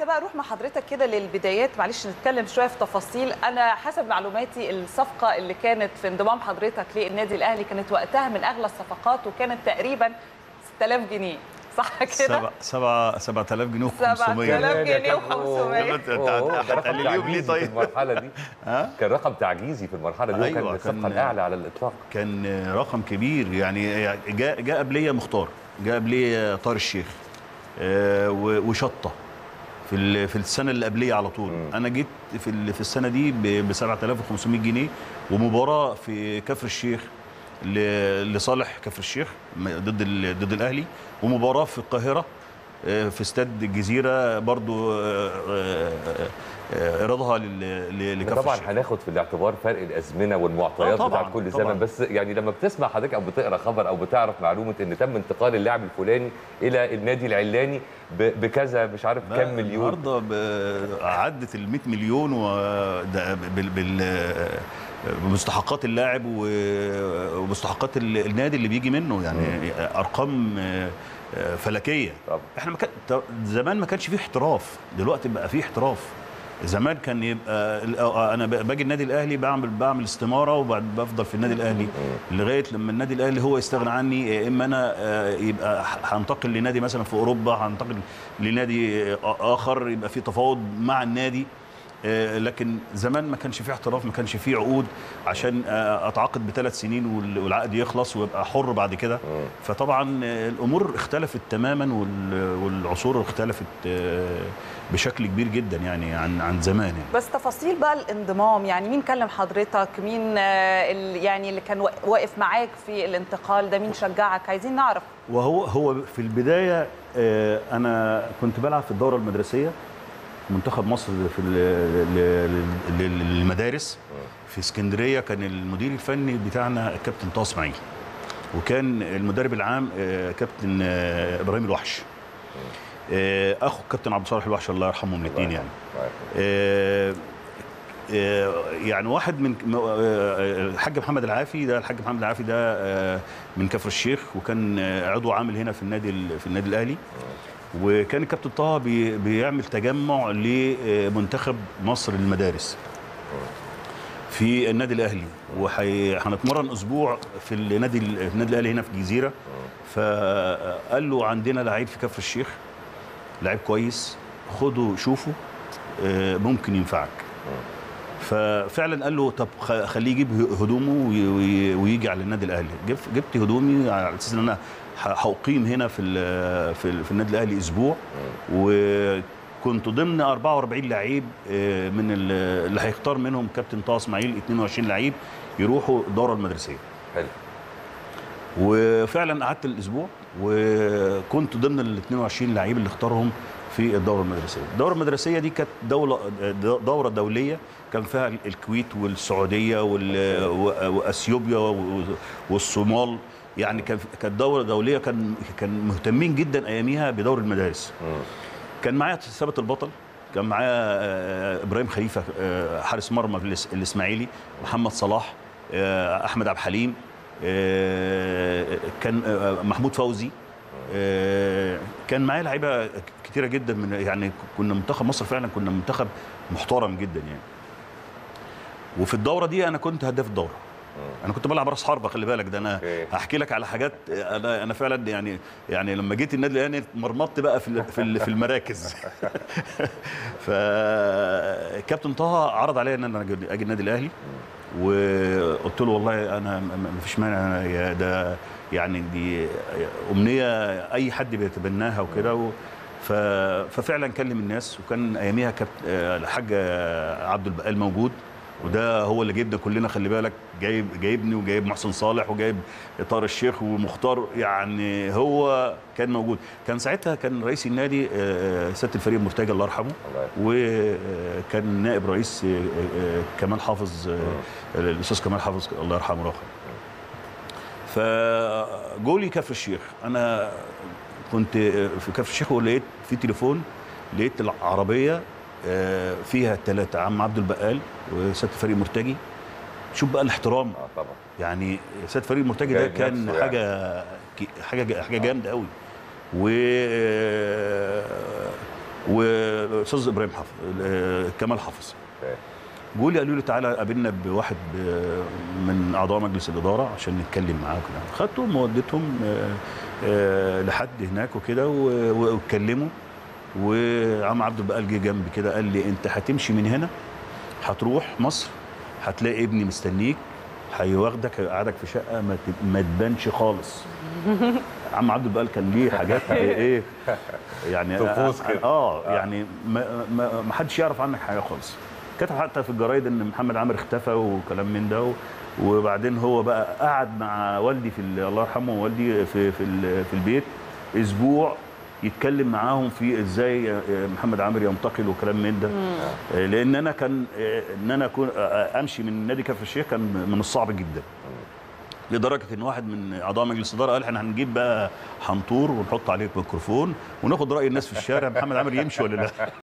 عايزه بقى اروح مع حضرتك كده للبدايات معلش نتكلم شويه في تفاصيل انا حسب معلوماتي الصفقه اللي كانت في انضمام حضرتك للنادي الاهلي كانت وقتها من اغلى الصفقات وكانت تقريبا 6000 جنيه صح كده سبع سبع 7000 جنيه و500 7000 جنيه و500 انت هتقلليهم ليه في طيب؟ المرحله دي ها؟ كان رقم تعجيزي في المرحله دي أيوة، وكان الصفقه كان- الاعلى على الاطلاق كان رقم كبير يعني جاء جاء قبليه مختار جاء قبليه طار الشيخ آه، و- وشطه في ال- في السنه اللي قبليه على طول مم. انا جيت في ال- في السنه دي ب 7500 جنيه ومباراه في كفر الشيخ ل- لصالح كفر الشيخ م- ضد ال- ضد الاهلي ومباراه في القاهره آه، في استاد الجزيره برضو آه، آه، آه، رضاها لل- ل- لكفر طبعا الشيخ هناخد في الاعتبار فرق الازمنه آه، والمعطيات طبعاً، بتاعت كل طبعاً. زمن بس يعني لما بتسمع حضرتك او بتقرا خبر او بتعرف معلومه ان تم انتقال اللاعب الفلاني الى النادي العلاني ب- بكذا مش عارف لا، كام مليون النهارده ب- عدت ال 100 مليون وده بال بال بمستحقات اللاعب و- ومستحقات ال- النادي اللي بيجي منه يعني ارقام آه، آه، فلكيه طبعا. احنا ما كان ط- زمان ما كانش فيه احتراف دلوقتي بقى فيه احتراف زمان كان يبقى ال- آه، انا ب- باجي النادي الاهلي بعمل بعمل استماره وبعد بفضل في النادي الاهلي لغايه لما النادي الاهلي هو يستغنى عني يا اما انا آه، يبقى ح- هنتقل لنادي مثلا في اوروبا هنتقل لنادي آه، اخر يبقى في تفاوض مع النادي آه، لكن زمان ما كانش فيه احتراف ما كانش فيه عقود عشان آه، اتعاقد بثلاث سنين وال- والعقد يخلص ويبقى حر بعد كده فطبعا آه، الامور اختلفت تماما وال- والعصور اختلفت آه، بشكل كبير جدا يعني عن عن زمان يعني بس تفاصيل بقى الانضمام يعني مين كلم حضرتك مين آه، ال- يعني اللي كان وا- واقف معاك في الانتقال ده مين شجعك عايزين نعرف وهو هو في البدايه آه، انا كنت بلعب في الدوره المدرسيه منتخب مصر في ال- ل- ل- للمدارس في اسكندريه كان المدير الفني بتاعنا الكابتن طه اسماعيل وكان المدرب العام آه، كابتن آه، ابراهيم الوحش آه، اخو الكابتن عبد الصالح الوحش الله يرحمهم الاثنين يعني آه، آه، يعني واحد من م- آه، الحاج محمد العافي ده الحاج محمد العافي ده آه، من كفر الشيخ وكان آه، عضو عامل هنا في النادي ال- في النادي الاهلي وكان الكابتن طه بي- بيعمل تجمع لمنتخب مصر للمدارس في النادي الاهلي وهنتمرن اسبوع في النادي ال- في النادي الاهلي هنا في الجزيره فقال له عندنا لعيب في كفر الشيخ لعيب كويس خده شوفه آه، ممكن ينفعك ففعلا قال له طب خ- خليه يجيب هدومه وي- وي- ويجي على النادي الاهلي جبت جبت هدومي على اساس ان انا ه- هقيم هنا في ال- في, ال- في النادي الاهلي اسبوع وكنت ضمن 44 لعيب آه، من ال- اللي هيختار منهم كابتن طه اسماعيل 22 لعيب يروحوا الدوره المدرسيه حلو وفعلا قعدت الاسبوع وكنت ضمن ال 22 لعيب اللي اختارهم في الدوره المدرسيه الدوره المدرسيه دي كانت دوله دوره دوليه كان فيها الكويت والسعوديه وال- واثيوبيا والصومال يعني كان كانت دوره دوليه كان كان مهتمين جدا اياميها بدور المدارس كان معايا ثابت البطل كان معايا آه، ابراهيم خليفه آه، حارس مرمى في الإس- الاسماعيلي محمد صلاح آه، احمد عبد الحليم آه، كان آه، محمود فوزي آه، كان معايا لعيبه كتيره جدا من يعني كنا منتخب مصر فعلا كنا منتخب محترم جدا يعني وفي الدوره دي انا كنت هداف الدوره انا كنت بلعب راس حربه خلي بالك ده انا أوكي. هحكي لك على حاجات انا انا فعلا يعني يعني لما جيت النادي الاهلي مرمطت بقى في ال- في ال- في المراكز فكابتن طه عرض عليا ان انا أجي- اجي النادي الاهلي وقلت له والله انا ما فيش مانع يا ده يعني دي امنيه اي حد بيتبناها وكده و ف- ففعلا كلم الناس وكان اياميها كابتن الحاج عبد البقال موجود وده هو اللي جايبنا كلنا خلي بالك جايب جايبني وجايب محسن صالح وجايب طارق الشيخ ومختار يعني هو كان موجود كان ساعتها كان رئيس النادي آه، سياده الفريق مرتجى الله يرحمه الله يرحمه. وكان نائب رئيس آه، آه، كمال حافظ آه، الاستاذ كمال حافظ الله يرحمه راخر فجولي كفر الشيخ انا كنت في كفر الشيخ ولقيت في تليفون لقيت العربيه آه، فيها الثلاثه عم عبد البقال وسياده الفريق مرتجي شوف بقى الاحترام اه طبعا يعني سيد فريد مرتجي ده جايب كان نفسه حاجه كي- حاجه حاجه جامده قوي و والاستاذ ابراهيم حافظ آه، كمال حافظ أوكي. جولي قالوا لي تعالى قابلنا بواحد ب- من اعضاء مجلس الاداره عشان نتكلم معاه وكده خدتهم ووديتهم آه، آه، لحد هناك وكده و- واتكلموا وعم عبد البقال جه جنبي كده قال لي انت هتمشي من هنا هتروح مصر هتلاقي ابني مستنيك هيواخدك هيقعدك في شقه ما ت- ما تبانش خالص عم عبد البقال كان ليه حاجات ايه يعني طقوس كده. اه يعني ما, ما, ما حدش يعرف عنك حاجه خالص كتب حتى في الجرايد ان محمد عامر اختفى وكلام من ده و- وبعدين هو بقى قعد مع والدي في ال- الله يرحمه والدي في في ال- في البيت اسبوع يتكلم معاهم في ازاي محمد عامر ينتقل وكلام من ده آه، لان انا كان آه، ان انا اكون آه، امشي من نادي كفر الشيخ كان من الصعب جدا لدرجه ان واحد من اعضاء مجلس الاداره قال احنا هنجيب بقى حنطور ونحط عليه ميكروفون وناخد راي الناس في الشارع محمد عامر يمشي ولا لا